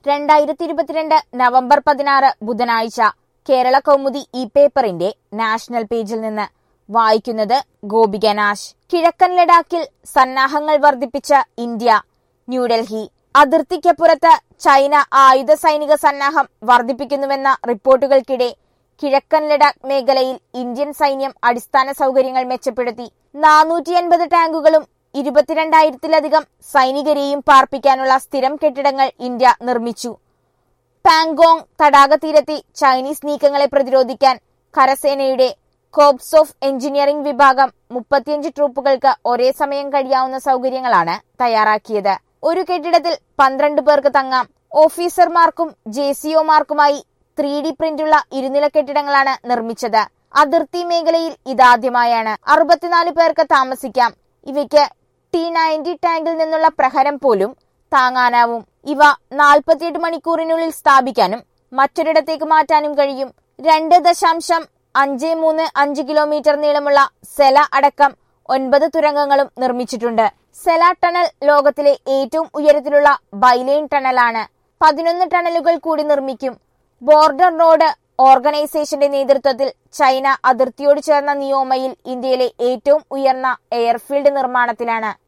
രണ്ടായിരത്തി ഇരുപത്തിരണ്ട് നവംബർ പതിനാറ് ബുധനാഴ്ച കേരള കൗമുദി ഈ പേപ്പറിന്റെ നാഷണൽ പേജിൽ നിന്ന് വായിക്കുന്നത് ഗോപിക നാശ് കിഴക്കൻ ലഡാക്കിൽ സന്നാഹങ്ങൾ വർദ്ധിപ്പിച്ച ഇന്ത്യ ന്യൂഡൽഹി അതിർത്തിക്കപ്പുറത്ത് ചൈന ആയുധ സൈനിക സന്നാഹം വർദ്ധിപ്പിക്കുന്നുവെന്ന റിപ്പോർട്ടുകൾക്കിടെ കിഴക്കൻ ലഡാക്ക് മേഖലയിൽ ഇന്ത്യൻ സൈന്യം അടിസ്ഥാന സൗകര്യങ്ങൾ മെച്ചപ്പെടുത്തി നാനൂറ്റി അൻപത് ടാങ്കുകളും ഇരുപത്തിരണ്ടായിരത്തിലധികം സൈനികരെയും പാർപ്പിക്കാനുള്ള സ്ഥിരം കെട്ടിടങ്ങൾ ഇന്ത്യ നിർമ്മിച്ചു പാങ്കോങ് തടാക തീരത്തെ ചൈനീസ് നീക്കങ്ങളെ പ്രതിരോധിക്കാൻ കരസേനയുടെ കോപ്സ് ഓഫ് എഞ്ചിനീയറിംഗ് വിഭാഗം മുപ്പത്തിയഞ്ച് ട്രൂപ്പുകൾക്ക് ഒരേ സമയം കഴിയാവുന്ന സൗകര്യങ്ങളാണ് തയ്യാറാക്കിയത് ഒരു കെട്ടിടത്തിൽ പന്ത്രണ്ട് പേർക്ക് തങ്ങാം ഓഫീസർമാർക്കും ജെ സിഒമാർക്കുമായി ത്രീ ഡി പ്രിന്റുള്ള ഇരുനില കെട്ടിടങ്ങളാണ് നിർമ്മിച്ചത് അതിർത്തി മേഖലയിൽ ഇതാദ്യമായാണ് അറുപത്തിനാല് പേർക്ക് താമസിക്കാം ഇവയ്ക്ക് ടി നയൻറ്റി ടാങ്കിൽ നിന്നുള്ള പ്രഹരം പോലും താങ്ങാനാവും ഇവ നാൽപ്പത്തിയെട്ട് മണിക്കൂറിനുള്ളിൽ സ്ഥാപിക്കാനും മറ്റൊരിടത്തേക്ക് മാറ്റാനും കഴിയും രണ്ട് ദശാംശം അഞ്ച് മൂന്ന് അഞ്ച് കിലോമീറ്റർ നീളമുള്ള സെല അടക്കം ഒൻപത് തുരങ്കങ്ങളും നിർമ്മിച്ചിട്ടുണ്ട് സെല ടണൽ ലോകത്തിലെ ഏറ്റവും ഉയരത്തിലുള്ള ബൈലൈൻ ടണലാണ് പതിനൊന്ന് ടണലുകൾ കൂടി നിർമ്മിക്കും ബോർഡർ റോഡ് ഓർഗനൈസേഷന്റെ നേതൃത്വത്തിൽ ചൈന അതിർത്തിയോട് ചേർന്ന നിയോമയിൽ ഇന്ത്യയിലെ ഏറ്റവും ഉയർന്ന എയർഫീൽഡ് നിർമ്മാണത്തിലാണ്